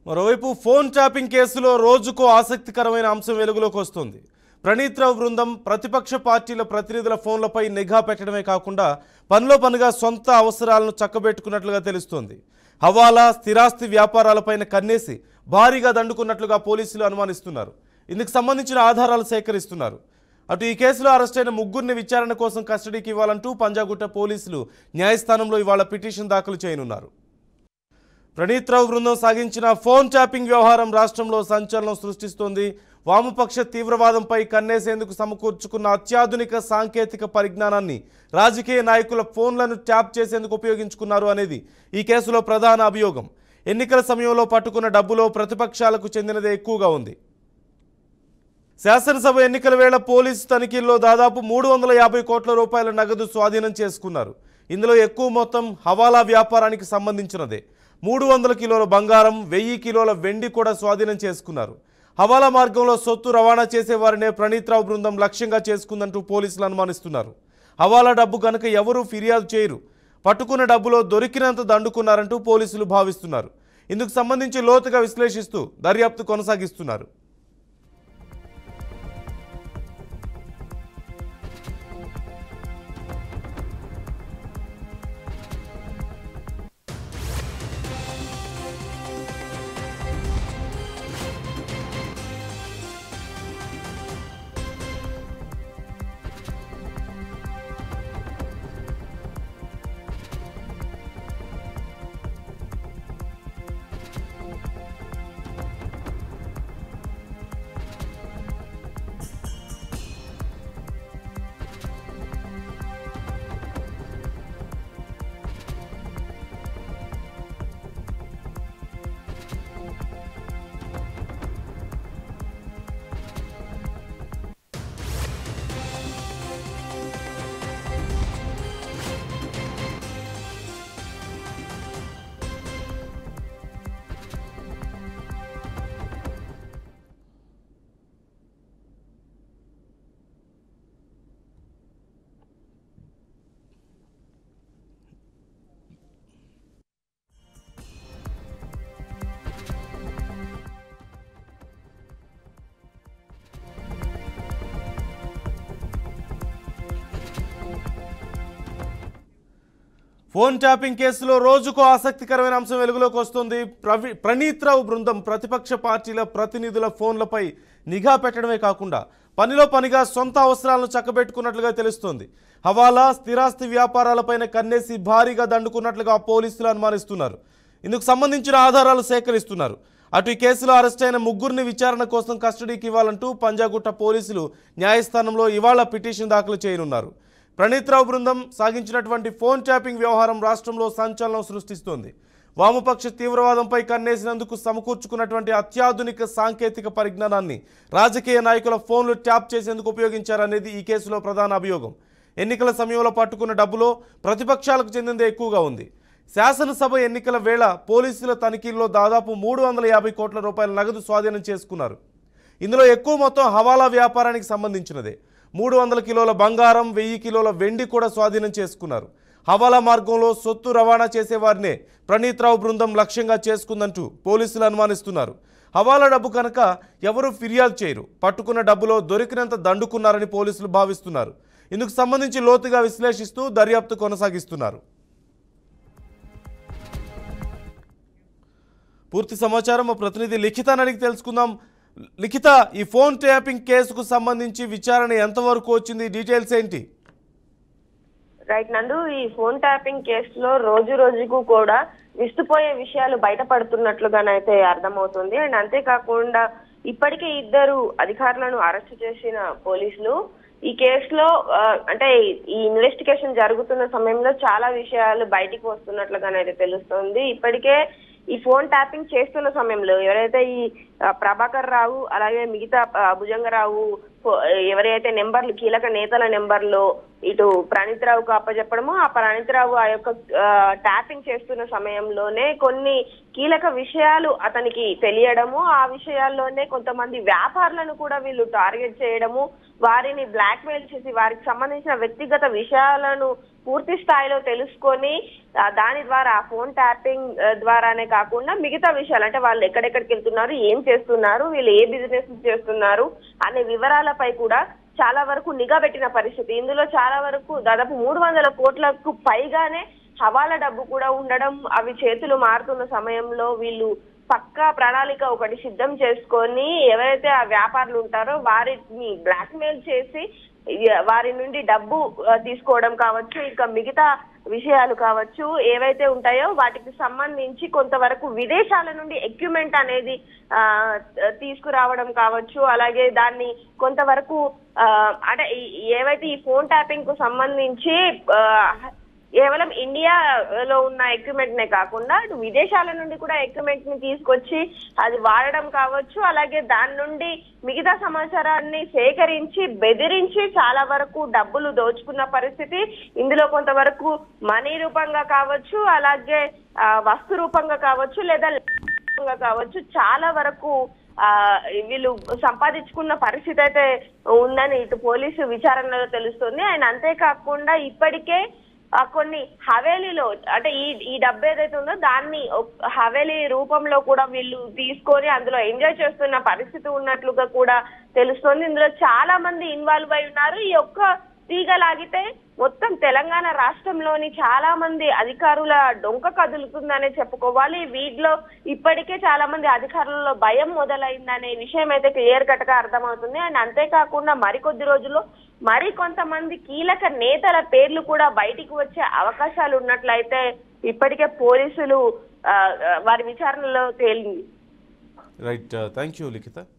మరోవైపు phone tapping కేసులో రోజుకో ఆసక్తికరమైన అంశం వెలుగులోకి వస్తుంది ప్రణీత్ రావు బృందం ప్రతిపక్ష పార్టీల ప్రతినిధుల ఫోన్లపై నిఘా పెట్టడమే కాకుండా పనిలో పనిగా సొంత అవసరాలను చక్కబెట్టుకున్నట్లుగా తెలుస్తోంది హవాలా స్థిరాస్తి వ్యాపారాలపైన కన్నేసి భారీగా దండుకున్నట్లుగా పోలీసులు అనుమానిస్తున్నారు ఇందుకు సంబంధించిన ఆధారాలు సేకరిస్తున్నారు అటు ఈ కేసులో అరెస్టైన ముగ్గురిని విచారణ కోసం కస్టడీకి ఇవ్వాలంటూ పంజాగుట్ట పోలీసులు న్యాయస్థానంలో ఇవాళ పిటిషన్ దాఖలు చేయనున్నారు ప్రణీత్ రావు బృందం సాగించిన ఫోన్ ట్యాపింగ్ వ్యవహారం రాష్ట్రంలో సంచలనం సృష్టిస్తోంది వామపక్ష తీవ్రవాదంపై కన్నేసేందుకు సమకూర్చుకున్న అత్యాధునిక సాంకేతిక పరిజ్ఞానాన్ని రాజకీయ నాయకుల ఫోన్లను ట్యాప్ చేసేందుకు ఉపయోగించుకున్నారు అనేది ఈ కేసులో ప్రధాన అభియోగం ఎన్నికల సమయంలో పట్టుకున్న డబ్బులో ప్రతిపక్షాలకు చెందినదే ఎక్కువగా ఉంది శాసనసభ ఎన్నికల వేళ పోలీసు తనిఖీల్లో దాదాపు మూడు వందల యాభై కోట్ల రూపాయల నగదు స్వాధీనం చేసుకున్నారు ఇందులో ఎక్కువ మొత్తం హవాలా వ్యాపారానికి సంబంధించినదే మూడు వందల కిలోల బంగారం వెయ్యి కిలోల వెండి కూడా స్వాధీనం చేసుకున్నారు హవాలా మార్గంలో సొత్తు రవాణా చేసేవారినే ప్రణీత్ రావు బృందం లక్ష్యంగా చేసుకుందంటూ పోలీసులు అనుమానిస్తున్నారు హవాలా డబ్బు కనుక ఎవరూ ఫిర్యాదు చేయరు పట్టుకున్న డబ్బులో దొరికినంత దండుకున్నారంటూ పోలీసులు భావిస్తున్నారు ఇందుకు సంబంధించి లోతుగా విశ్లేషిస్తూ దర్యాప్తు కొనసాగిస్తున్నారు ఫోన్ ట్యాపింగ్ కేసులో రోజుకో ఆసక్తికరమైన అంశం వెలుగులోకి వస్తుంది ప్రవి ప్రణీత్ రావు బృందం ప్రతిపక్ష పార్టీల ప్రతినిధుల ఫోన్లపై నిఘా పెట్టడమే కాకుండా పనిలో పనిగా సొంత అవసరాలను చక్కబెట్టుకున్నట్లుగా తెలుస్తోంది హవాలా స్థిరాస్తి వ్యాపారాలపైన కన్నేసి భారీగా దండుకున్నట్లుగా పోలీసులు అనుమానిస్తున్నారు ఇందుకు సంబంధించిన ఆధారాలు సేకరిస్తున్నారు అటు ఈ కేసులో అరెస్ట్ అయిన ముగ్గురిని విచారణ కోసం కస్టడీకి ఇవ్వాలంటూ పంజాగుట్ట పోలీసులు న్యాయస్థానంలో ఇవాళ పిటిషన్ దాఖలు చేయనున్నారు ప్రణీత్ రావు బృందం సాగించినటువంటి ఫోన్ ట్యాపింగ్ వ్యవహారం రాష్ట్రంలో సంచలనం సృష్టిస్తోంది వామపక్ష తీవ్రవాదంపై కన్నేసినందుకు సమకూర్చుకున్నటువంటి అత్యాధునిక సాంకేతిక పరిజ్ఞానాన్ని రాజకీయ నాయకుల ఫోన్లు ట్యాప్ చేసేందుకు ఉపయోగించారనేది ఈ కేసులో ప్రధాన అభియోగం ఎన్నికల సమయంలో పట్టుకున్న డబ్బులో ప్రతిపక్షాలకు చెందిందే ఎక్కువగా ఉంది శాసనసభ ఎన్నికల వేళ పోలీసుల తనిఖీల్లో దాదాపు మూడు వందల యాభై కోట్ల రూపాయల నగదు స్వాధీనం చేసుకున్నారు ఇందులో ఎక్కువ మొత్తం హవాలా వ్యాపారానికి సంబంధించినదే మూడు వందల కిలోల బంగారం వెయ్యి కిలోల వెండి కూడా స్వాధీనం చేసుకున్నారు హవాలా మార్గంలో సొత్తు రవాణా చేసేవారినే ప్రణీత్ రావు బృందం లక్ష్యంగా చేసుకుందంటూ పోలీసులు అనుమానిస్తున్నారు హవాలా డబ్బు కనుక ఎవరూ ఫిర్యాదు చేయరు పట్టుకున్న డబ్బులో దొరికినంత దండుకున్నారని పోలీసులు భావిస్తున్నారు ఇందుకు సంబంధించి లోతుగా విశ్లేషిస్తూ దర్యాప్తు కొనసాగిస్తున్నారు పూర్తి సమాచారం మా ప్రతినిధి లిఖితాన్ని అడిగి తెలుసుకుందాం లిఖిత ఈ ఫోన్ ట్యాపింగ్ కేసుకు సంబంధించి విచారణ ఎంతవరకు వచ్చింది డీటెయిల్స్ ఏంటి రైట్ నందు ఈ ఫోన్ ట్యాపింగ్ కేసులో రోజు రోజుకు కూడా విస్తుపోయే విషయాలు బయటపడుతున్నట్లుగానైతే అర్థమవుతుంది అండ్ అంతేకాకుండా ఇప్పటికే ఇద్దరు అధికారులను అరెస్ట్ చేసిన పోలీసులు ఈ కేసులో ఆ, అంటే ఈ ఇన్వెస్టిగేషన్ జరుగుతున్న సమయంలో చాలా విషయాలు బయటికి వస్తున్నట్లుగానైతే తెలుస్తుంది ఇప్పటికే ఈ ఫోన్ ట్యాపింగ్ చేస్తున్న సమయంలో ఎవరైతే ఈ ఆ, ప్రభాకర్ రావు అలాగే మిగతా ఆ, భుజంగరావు పో- ఎవరైతే నెంబర్లు కీలక నేతల నెంబర్లు ఇటు ప్రణీత్ రావుకు అప్పచెప్పడము ఆ ప్రణీత్ రావు ఆ యొక్క ఆ, ట్యాపింగ్ చేస్తున్న సమయంలోనే కొన్ని కీలక విషయాలు అతనికి తెలియడము ఆ విషయాల్లోనే కొంతమంది వ్యాపారులను కూడా వీళ్ళు టార్గెట్ చేయడము వారిని బ్లాక్మెయిల్ చేసి వారికి సంబంధించిన వ్యక్తిగత విషయాలను పూర్తి స్థాయిలో తెలుసుకొని ఆ, దాని ద్వారా ఆ ఫోన్ ట్యాపింగ్ ఆ, ద్వారానే కాకుండా మిగతా విషయాలు అంటే వాళ్ళు ఎక్కడెక్కడికి వెళ్తున్నారు ఏం చేస్తున్నారు వీళ్ళు ఏ బిజినెస్ చేస్తున్నారు అనే వివరాలపై కూడా చాలా వరకు నిఘా పెట్టిన పరిస్థితి ఇందులో చాలా వరకు దాదాపు మూడు వందల కోట్లకు పైగానే హవాలా డబ్బు కూడా ఉండడం అవి చేతులు మారుతున్న సమయంలో వీళ్ళు పక్కా ప్రణాళిక ఒకటి సిద్ధం చేసుకొని ఎవరైతే ఆ వ్యాపారులు ఉంటారో వారిని బ్లాక్మెయిల్ చేసి ఇ- వారి నుండి డబ్బు ఆ, తీసుకోవడం కావచ్చు ఇంకా మిగతా విషయాలు కావచ్చు ఏవైతే ఉంటాయో వాటికి సంబంధించి కొంతవరకు విదేశాల నుండి ఎక్విప్మెంట్ అనేది ఆ, తీసుకురావడం కావచ్చు అలాగే దాన్ని కొంతవరకు ఆ, అంటే ఈ- ఏవైతే ఈ ఫోన్ ట్యాపింగ్ కు సంబంధించి ఆ, కేవలం ఇండియాలో ఉన్న ఎక్విప్మెంట్ నే కాకుండా అటు విదేశాల నుండి కూడా ఎక్విప్మెంట్ ని తీసుకొచ్చి అది వాడడం కావచ్చు అలాగే దాని నుండి మిగతా సమాచారాన్ని సేకరించి బెదిరించి చాలా వరకు డబ్బులు దోచుకున్న పరిస్థితి ఇందులో కొంతవరకు మనీ రూపంగా కావచ్చు అలాగే ఆ, వస్తు రూపంగా కావచ్చు లేదా రూపంగా కావచ్చు చాలా వరకు ఆ వీళ్ళు సంపాదించుకున్న పరిస్థితి అయితే ఉందని ఇటు పోలీసు విచారణలో తెలుస్తుంది అండ్ అంతేకాకుండా ఇప్పటికే ఆ కొన్ని హవేలీలో అంటే ఈ ఈ డబ్బు ఏదైతే ఉందో దాన్ని ఒక హవేలీ రూపంలో కూడా వీళ్ళు తీసుకొని అందులో ఎంజాయ్ చేస్తున్న పరిస్థితి ఉన్నట్లుగా కూడా తెలుస్తోంది ఇందులో చాలా మంది ఇన్వాల్వ్ అయి ఉన్నారు ఈ ఒక్క తీగ లాగితే మొత్తం తెలంగాణ రాష్ట్రంలోని చాలా మంది అధికారుల డొంక కదులుతుందనే చెప్పుకోవాలి వీటిలో ఇప్పటికే చాలా మంది అధికారులలో భయం మొదలైందనే విషయం అయితే క్లియర్ కట్ గా అర్థమవుతుంది అండ్ అంతేకాకుండా మరికొద్ది రోజుల్లో మరి కొంతమంది కీలక నేతల పేర్లు కూడా బయటికి వచ్చే అవకాశాలు ఉన్నట్లయితే ఇప్పటికే పోలీసులు ఆ, ఆ, వారి విచారణలో తేలింది రైట్ థ్యాంక్ యూ లిఖిత